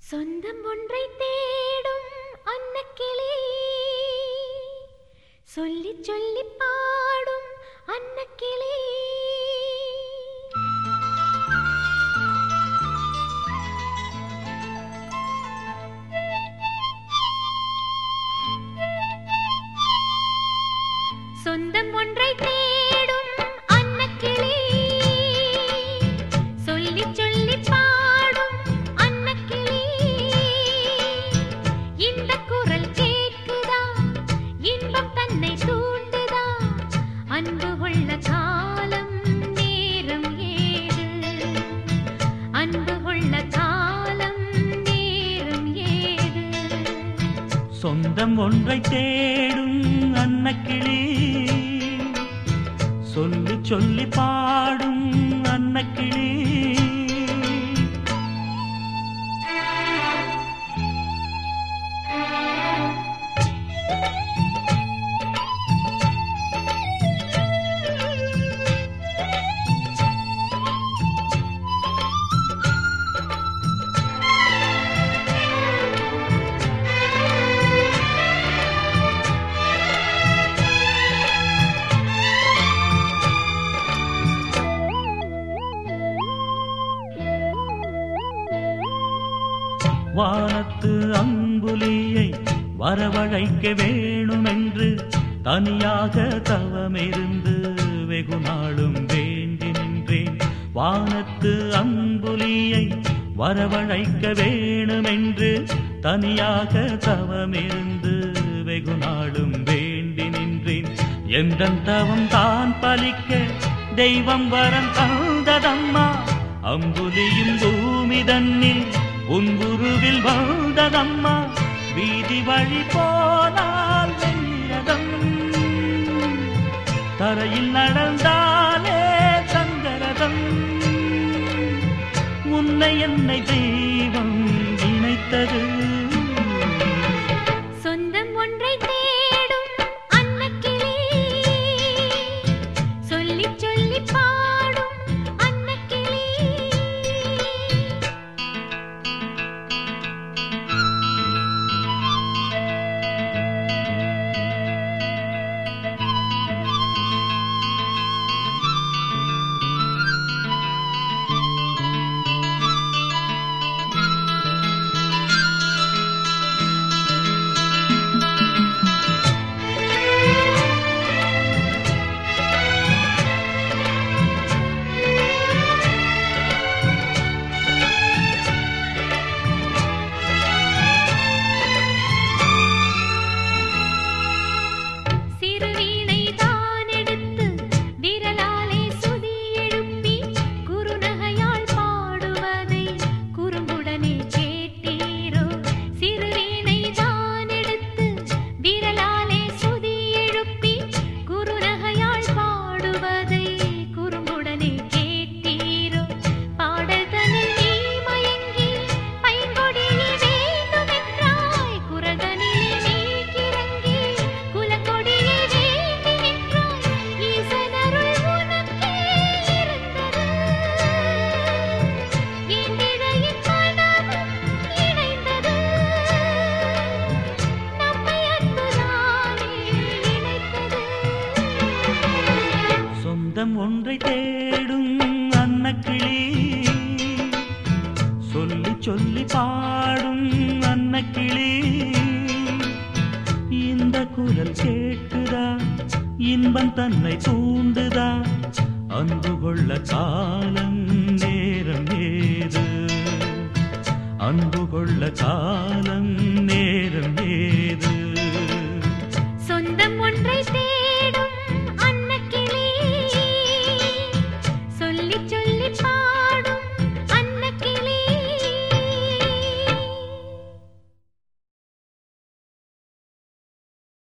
சொந்தம் ஒன்றை தேடும் அன்னக்கிளி சொல்லி சொல்லி பாடும் அன்னக்கிளி சொந்தம் ஒன்றை தேடும் அன்னக்கிளி சொல்லி சொல்லி பாடும் அன்னக்கிளி இந்த குரல் கேட்குதா இன்பம் தன்னை தூண்டுதா அன்பு கொள்ள காலம் நேரம் ஏது அன்பு கொள்ள காலம் நேரம் ஏது சொந்தம் ஒன்றை தேடும் அன்னக்கிளி சொல்லி சொல்லி பாடும் அன்னக்கிளி வானத்து அம்புலியை வரவழைக்க வேணுமென்று தனியாக தவமிருந்து வெகு நாளும் வேண்டி நின்றேன் வானத்து அம்புலியை வரவழைக்க வேணுமென்று தனியாக தவமிருந்து வெகு நாளும் வேண்டி நின்றேன் எந்தன் தவம் தான் பலிக்க தெய்வம் வரம் தந்ததம்மா அம்புலியும் பூமி தன்னில் உன் குருவில் வந்ததம்மா வீதி வழி போனால் வெண்ணிரதம் தரையில் நடந்தாலே சங்கரதம் உன்னை என்னை தெய்வம் இணைத்தது சொந்தம் ஒன்றை தேடும் அன்னக்கிளி சொல்லி சொல்லி பாடும் அன்னக்கிளி சிறு வீணை தான் எடுத்து விரலாலே சுதி எழுப்பி குறுநகையால் பாடுவதை குறும்புடனே கேட்டீரோ சிறு வீணை தான் எடுத்து விரலாலே சுதி எழுப்பி குறுநகையால் பாடுவதை குறும்புடனே கேட்டீரோ பாடல்தனில் நீ மயங்கி பைங்கொடியில் வேண்டுமென்றாய் குரகனிலே நீ கிறங்கி குலக்கொடியை வேண்டி நின்றாய் ஈசனருள் உனக்கே இருந்தது வேண்டிடையின் மனமும் இணைந்தது நம்மை அன்புதானே இணைத்தது சொந்தம் ஒன்றை தேடும் அன்னக்கிளி சொல்லி சொல்லி பாடும் அன்னக்கிளி இந்த குரல் கேட்குதா இன்பம் தன்னை தூண்டுதா அன்பு கொள்ள காலம் நேரம் ஏது அன்பு கொள்ள காலம் நேரம் ஏது சொந்தம் ஒன்றை தேடும் அன்னக்கிளி சொல்லி சொல்லி பா